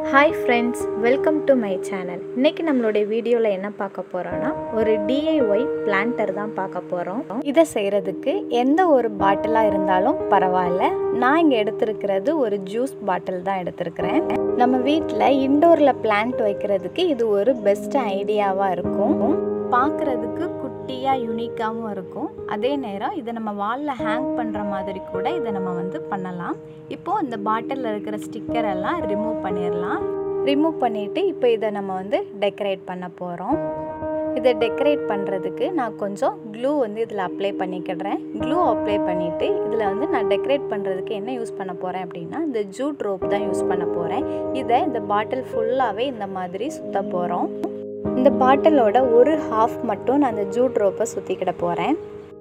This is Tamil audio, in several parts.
hi friends welcome to my channel இன்றைக்கி நம்மளுடைய வீடியோவில் என்ன பார்க்க போகிறோன்னா ஒரு டிஐஒய் பிளான்டர் தான் பார்க்க போகிறோம் இதை செய்கிறதுக்கு எந்த ஒரு பாட்டிலாக இருந்தாலும் பரவாயில்ல நான் இங்கே எடுத்திருக்கிறது ஒரு ஜூஸ் பாட்டில் தான் எடுத்திருக்கிறேன் நம்ம வீட்டில் இண்டோரில் பிளான்ட் வைக்கிறதுக்கு இது ஒரு பெஸ்ட் ஐடியாவாக இருக்கும் பார்க்குறதுக்கு குட்டியாக யூனிக்காகவும் இருக்கும் அதே நேரம் இதை நம்ம வாலில் ஹேங் பண்ணுற மாதிரி கூட இதை நம்ம வந்து பண்ணலாம் இப்போது இந்த பாட்டிலில் இருக்கிற ஸ்டிக்கர் எல்லாம் ரிமூவ் பண்ணிடலாம் ரிமூவ் பண்ணிவிட்டு இப்போ இதை நம்ம வந்து டெக்கரேட் பண்ண போகிறோம் இதை டெக்கரேட் பண்ணுறதுக்கு நான் கொஞ்சம் க்ளூ வந்து இதில் அப்ளை பண்ணிக்கிடுறேன் க்ளூ அப்ளை பண்ணிவிட்டு இதில் வந்து நான் டெக்கரேட் பண்ணுறதுக்கு என்ன யூஸ் பண்ண போகிறேன் அப்படின்னா இந்த ஜூட் ரோப் தான் யூஸ் பண்ண போகிறேன் இதை இந்த பாட்டில் ஃபுல்லாகவே இந்த மாதிரி சுற்ற போகிறோம் இந்த பாட்டிலோட ஒரு ஹாஃப் மட்டும் நான் அந்த ஜூட் ரோப்பை சுற்றிக்கிட போகிறேன்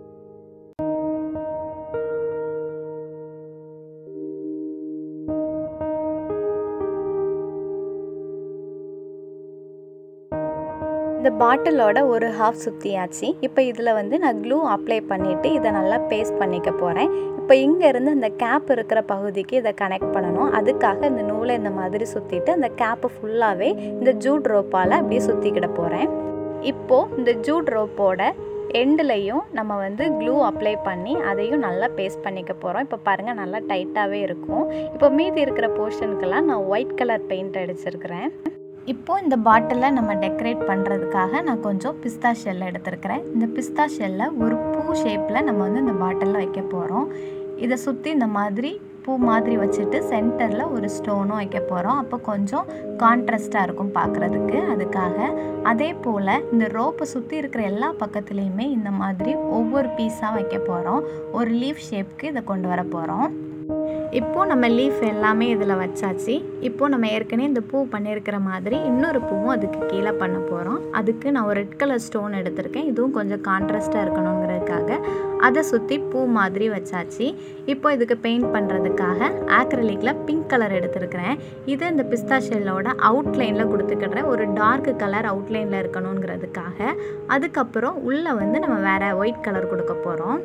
இந்த பாட்டிலோட ஒரு ஹாஃப் சுற்றியாச்சு இப்போ இதில் வந்து நான் க்ளூ அப்ளை பண்ணிவிட்டு இதை நல்லா பேஸ்ட் பண்ணிக்க போகிறேன் இப்போ இங்கேருந்து அந்த கேப் இருக்கிற பகுதிக்கு இதை கனெக்ட் பண்ணணும் அதுக்காக இந்த நூலை இந்த மாதிரி சுற்றிட்டு அந்த கேப்பு ஃபுல்லாகவே இந்த ஜூட் ரோப்பால் அப்படியே சுற்றிக்கிட போகிறேன் இப்போது இந்த ஜூட் ரோப்போட எண்டுலையும் நம்ம வந்து க்ளூ அப்ளை பண்ணி அதையும் நல்லா பேஸ்ட் பண்ணிக்க போகிறோம் இப்போ பாருங்கள் நல்லா டைட்டாகவே இருக்கும் இப்போ மீதி இருக்கிற போர்ஷனுக்கெல்லாம் நான் ஒயிட் கலர் பெயிண்ட் அடிச்சிருக்கிறேன் இப்போது இந்த பாட்டிலில் நம்ம டெக்கரேட் பண்ணுறதுக்காக நான் கொஞ்சம் பிஸ்தா ஷெல் எடுத்துருக்கிறேன் இந்த பிஸ்தா ஷெல்லை ஒரு பூ ஷேப்பில் நம்ம வந்து இந்த பாட்டிலில் வைக்க போகிறோம் இதை சுற்றி இந்த மாதிரி பூ மாதிரி வச்சுட்டு சென்டரில் ஒரு ஸ்டோனும் வைக்க போகிறோம் அப்போ கொஞ்சம் கான்ட்ராஸ்ட்டாக இருக்கும் பார்க்குறதுக்கு அதுக்காக அதே போல் இந்த ரோப்பை சுற்றி இருக்கிற எல்லா பக்கத்துலேயுமே இந்த மாதிரி ஒவ்வொரு பீஸாக வைக்க போகிறோம் ஒரு லீஃப் ஷேப்க்கு இதை கொண்டு வர போகிறோம் இப்போது நம்ம லீஃப் எல்லாமே இதில் வச்சாச்சு இப்போது நம்ம ஏற்கனவே இந்த பூ பண்ணியிருக்கிற மாதிரி இன்னொரு பூவும் அதுக்கு கீழே பண்ண போகிறோம் அதுக்கு நான் ஒரு ரெட் கலர் ஸ்டோன் எடுத்திருக்கேன் இதுவும் கொஞ்சம் கான்ட்ராஸ்ட்டாக இருக்கணுங்கிறதுக்காக அதை சுற்றி பூ மாதிரி வச்சாச்சு இப்போ இதுக்கு பெயிண்ட் பண்ணுறதுக்காக ஆக்ரலிக்கில் பிங்க் கலர் எடுத்திருக்கிறேன் இது இந்த பிஸ்தா ஷெல்லோட அவுட்லைனில் கொடுத்துக்கிடுறேன் ஒரு டார்க் கலர் அவுட்லைனில் இருக்கணுங்கிறதுக்காக அதுக்கப்புறம் உள்ளே வந்து நம்ம வேறு ஒயிட் கலர் கொடுக்க போகிறோம்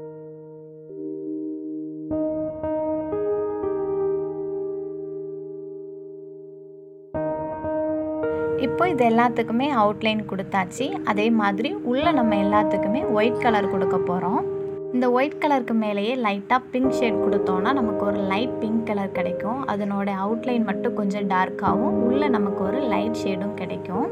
இப்போ இது எல்லாத்துக்குமே அவுட்லைன் கொடுத்தாச்சு அதே மாதிரி உள்ளே நம்ம எல்லாத்துக்குமே ஒயிட் கலர் கொடுக்க போகிறோம் இந்த ஒயிட் கலருக்கு மேலேயே லைட்டாக பிங்க் ஷேட் கொடுத்தோன்னா நமக்கு ஒரு லைட் பிங்க் கலர் கிடைக்கும் அதனோட அவுட்லைன் மட்டும் கொஞ்சம் டார்க்காகவும் உள்ளே நமக்கு ஒரு லைட் ஷேடும் கிடைக்கும்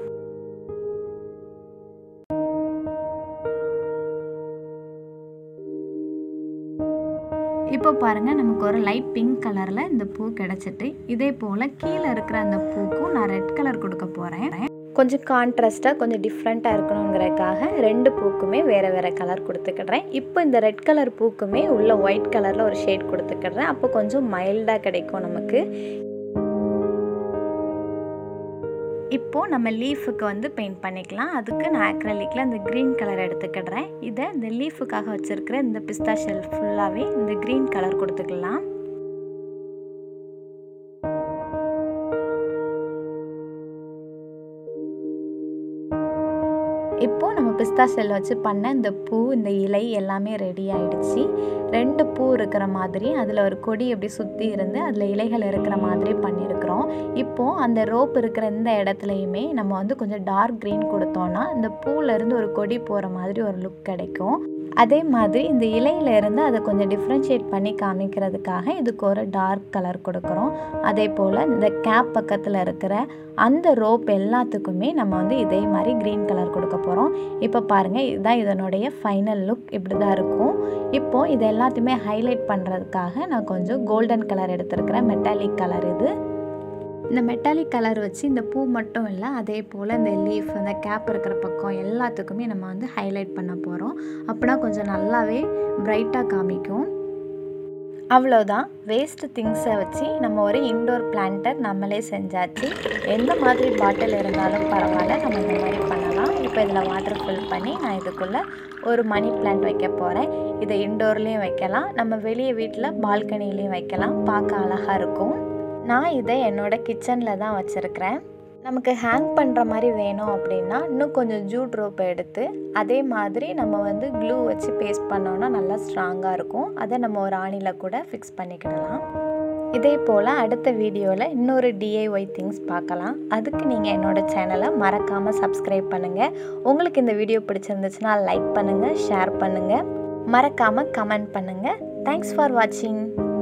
இப்போ பாருங்கள் நமக்கு ஒரு லைட் பிங்க் கலரில் இந்த பூ கிடச்சிட்டு இதே போல் கீழே இருக்கிற அந்த பூக்கும் நான் ரெட் கலர் கொடுக்க போகிறேன் கொஞ்சம் கான்ட்ராஸ்ட்டாக கொஞ்சம் டிஃப்ரெண்ட்டாக இருக்கணுங்கிறதுக்காக ரெண்டு பூக்குமே வேறு வேறு கலர் கொடுத்துக்கிடுறேன் இப்போ இந்த ரெட் கலர் பூக்குமே உள்ள ஒயிட் கலரில் ஒரு ஷேட் கொடுத்துக்கிடுறேன் அப்போ கொஞ்சம் மைல்டாக கிடைக்கும் நமக்கு இப்போது நம்ம லீஃபுக்கு வந்து பெயிண்ட் பண்ணிக்கலாம் அதுக்கு நான் ஆக்ரலிக்கில் இந்த க்ரீன் கலர் எடுத்துக்கிடுறேன் இதை இந்த லீஃபுக்காக வச்சுருக்கிற இந்த பிஸ்தா ஷெல் ஃபுல்லாகவே இந்த க்ரீன் கலர் கொடுத்துக்கலாம் இப்போது நம்ம பிஸ்தா செல் வச்சு பண்ண இந்த பூ இந்த இலை எல்லாமே ரெடி ஆயிடுச்சு ரெண்டு பூ இருக்கிற மாதிரி அதில் ஒரு கொடி எப்படி சுற்றி இருந்து அதில் இலைகள் இருக்கிற மாதிரி பண்ணியிருக்கிறோம் இப்போது அந்த ரோப் இருக்கிற இந்த இடத்துலையுமே நம்ம வந்து கொஞ்சம் டார்க் க்ரீன் கொடுத்தோன்னா இந்த பூவிலேருந்து ஒரு கொடி போகிற மாதிரி ஒரு லுக் கிடைக்கும் அதே மாதிரி இந்த இலையில இருந்து அதை கொஞ்சம் டிஃப்ரென்ஷியேட் பண்ணி காமிக்கிறதுக்காக இதுக்கு ஒரு டார்க் கலர் கொடுக்குறோம் அதே போல் இந்த கேப் பக்கத்தில் இருக்கிற அந்த ரோப் எல்லாத்துக்குமே நம்ம வந்து இதே மாதிரி க்ரீன் கலர் கொடுக்க போகிறோம் இப்போ பாருங்கள் இதுதான் இதனுடைய ஃபைனல் லுக் இப்படி தான் இருக்கும் இப்போது இது எல்லாத்தையுமே ஹைலைட் பண்ணுறதுக்காக நான் கொஞ்சம் கோல்டன் கலர் எடுத்துருக்கிறேன் மெட்டாலிக் கலர் இது இந்த மெட்டாலிக் கலர் வச்சு இந்த பூ மட்டும் இல்லை அதே போல் இந்த லீஃப் இந்த கேப் இருக்கிற பக்கம் எல்லாத்துக்குமே நம்ம வந்து ஹைலைட் பண்ண போகிறோம் அப்படின்னா கொஞ்சம் நல்லாவே ப்ரைட்டாக காமிக்கும் அவ்வளோதான் வேஸ்ட்டு திங்ஸை வச்சு நம்ம ஒரு இன்டோர் பிளான்டர் நம்மளே செஞ்சாச்சு எந்த மாதிரி பாட்டில் இருந்தாலும் பரவாயில்ல நம்ம இந்த மாதிரி பண்ணலாம் இப்போ இதில் வாட்டர் ஃபில் பண்ணி நான் இதுக்குள்ளே ஒரு மணி பிளான்ட் வைக்க போகிறேன் இதை இன்டோர்லேயும் வைக்கலாம் நம்ம வெளியே வீட்டில் பால்கனிலையும் வைக்கலாம் பார்க்க அழகாக இருக்கும் நான் இதை என்னோடய கிச்சனில் தான் வச்சுருக்கிறேன் நமக்கு ஹேங் பண்ணுற மாதிரி வேணும் அப்படின்னா இன்னும் கொஞ்சம் ஜூட் ரோப்பை எடுத்து அதே மாதிரி நம்ம வந்து க்ளூ வச்சு பேஸ்ட் பண்ணோன்னா நல்லா ஸ்ட்ராங்காக இருக்கும் அதை நம்ம ஒரு ஆணியில் கூட ஃபிக்ஸ் பண்ணிக்கிடலாம் இதே போல் அடுத்த வீடியோவில் இன்னொரு டிஐஒய் திங்ஸ் பார்க்கலாம் அதுக்கு நீங்கள் என்னோடய சேனலை மறக்காமல் சப்ஸ்கிரைப் பண்ணுங்கள் உங்களுக்கு இந்த வீடியோ பிடிச்சிருந்துச்சுன்னா லைக் பண்ணுங்கள் ஷேர் பண்ணுங்கள் மறக்காமல் கமெண்ட் பண்ணுங்கள் தேங்க்ஸ் ஃபார் வாட்சிங்